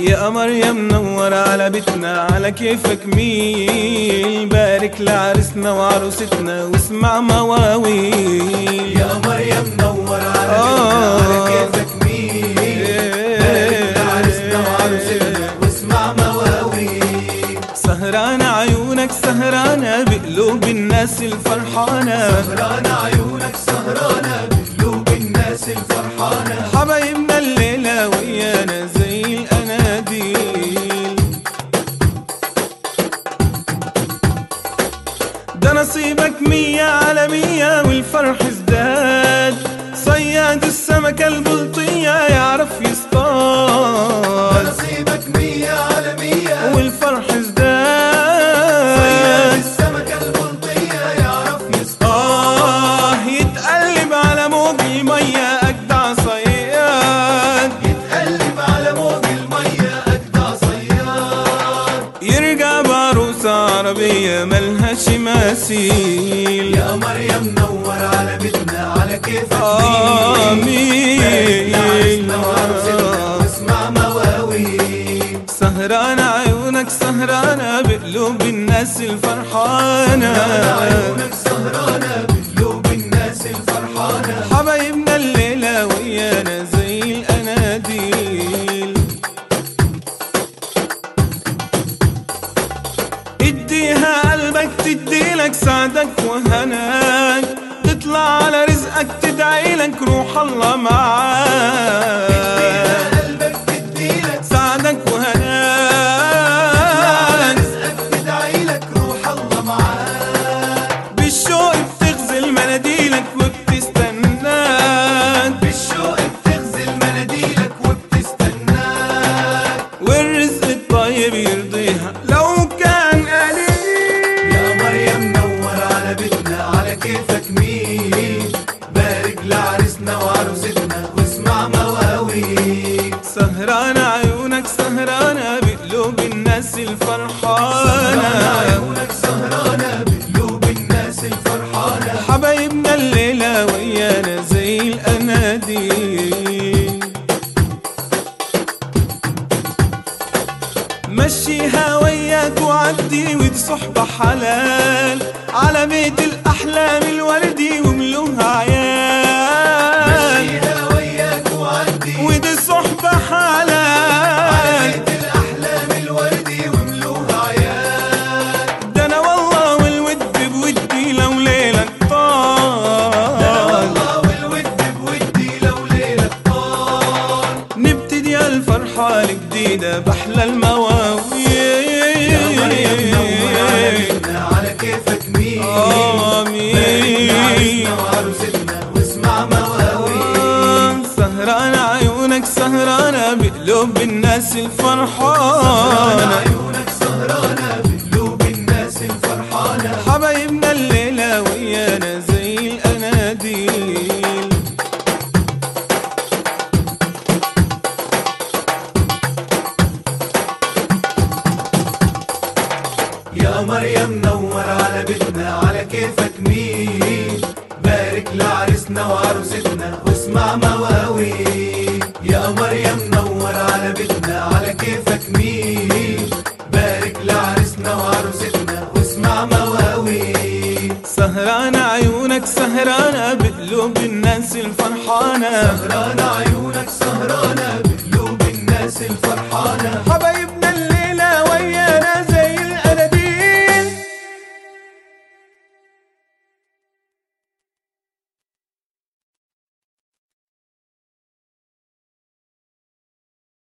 يا قمر يا منور على بيتنا على كيفك ميل بارك لعرسنا وعروستنا واسمع مواويل يا قمر يا منور على بيتنا على كيفك مين بارك لعرسنا وعروستنا واسمع مواويل سهرانة عيونك سهرانة بقلوب الناس الفرحانة سهرانة عيونك سهرانة بقلوب الناس الفرحانة حبايبنا الليلة ويانا زي الأناديل ده نصيبك مية على مية والفرح ازداد صياد السمكة البلطية يعرف يصطاد نصيبك مية على مية والفرح صياد ازداد السمكة البلطية يعرف يصطاد آه يتقلب على موج المية أجدع صياد يتقلب على موج المية أجدع صياد يرجع بعروسة عربية ملهاش مثيل يا قمر يا منور على بيتنا على كيفك آه مين لعرسنا وعروستنا واسمع مواويل سهرانة عيونك سهرانة بقلوب الناس الفرحانة عيونك سهرانة بقلوب الناس الفرحانة حبايبنا الليلة ويانا زي الأناديل اديها قلبك تديلك سعدك وهناك تطلع على رزقك تدعيلك روح الله معاك قلبك تديلك سعدك وهناك رزقك تدعيلك روح الله معاك بالشوق بتغزل مناديلك وبتستناك بالشوق بتغزل مناديلك وبتستناك والرزق الطيب يرضيها لو كان قليل يا مريم نور على بيتنا على كيفك مين بارك لعرسنا وعروستنا واسمع مواويل سهرانة عيونك سهرانة بقلوب الناس الفرحانة عيونك سهرانة بقلوب الناس الفرحانة حبايبنا الليلة ويانا زي الأناديل مشيها وياك وعدي ودي صحبة حلال على بيت الأحلام الوردي وملوها عيال مشيها وياك وعدي ودي صحبة حلال بيت الأحلام الوردي وملوها عيال ده أنا والله والود بودي لو ليلك طال والله والود بودي لو ليلة طال نبتدي الفرحة الجديدة بأحلى يا مريم نور على المواويل بيتنا على كيفك مين آمين عرسنا وعروستنا واسمع مواويل سهرانة عيونك سهرانة بقلوب الناس سهرانة الفرحانة عيونك سهرانة بقلوب الناس الفرحانة حبايبنا الليلة ويانا زي الأناديل يا مريم نور على بيتنا على كيفك مين بارك لعرسنا وعروستنا واسمع مواويل يا مريم نور على بيتنا على كيفك مين بارك لعرسنا وعروستنا واسمع مواويل سهرانة عيونك سهرانة بقلوب الناس الفرحانة سهرانة عيونك سهرانة